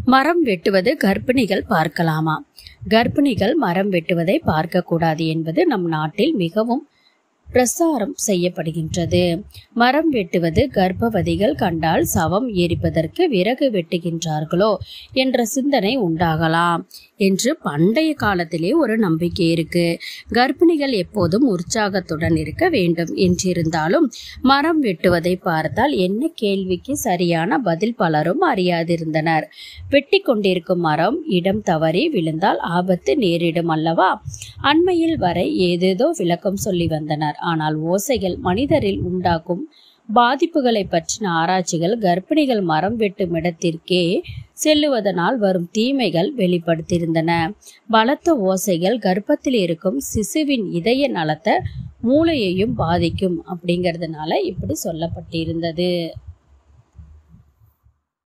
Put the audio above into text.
மரம் வெட்டுவது கர்ப்பிணிகள் பார்க்கலாமா கர்ப்பிணிகள் மரம் வெட்டுவதை பார்க்கக்கூடாது என்பது நம் நாட்டில் மிகவும் பிரசாரம் செய்யப்படுகின்றது மரம் வெட்டுவது கர்ப்பவதிகள் கண்டால் சவம் எரிப்பதற்கு விறகு வெட்டுகின்றார்களோ என்ற சிந்தனை உண்டாகலாம் என்று பண்டைய காலத்திலே ஒரு நம்பிக்கை இருக்கு கர்ப்பிணிகள் எப்போதும் உற்சாகத்துடன் இருக்க வேண்டும் என்றிருந்தாலும் மரம் வெட்டுவதை பார்த்தால் என்ன கேள்விக்கு சரியான பதில் பலரும் அறியாதிருந்தனர் வெட்டி கொண்டிருக்கும் மரம் இடம் தவறி விழுந்தால் ஆபத்து நேரிடும் அல்லவா அண்மையில் வரை ஏதேதோ விளக்கம் சொல்லி வந்தனர் ஆனால் ஓசைகள் மனிதரில் உண்டாக்கும் பாதிப்புகளை பற்றின ஆராய்ச்சிகள் கர்ப்பிணிகள் மரம் வெட்டும் இடத்திற்கே செல்லுவதனால் வரும் தீமைகள் வெளிப்படுத்தியிருந்தன பலத்த ஓசைகள் கர்ப்பத்தில் இருக்கும் சிசுவின் இதய நலத்தை மூளையையும் பாதிக்கும் அப்படிங்கிறதுனால இப்படி சொல்லப்பட்டிருந்தது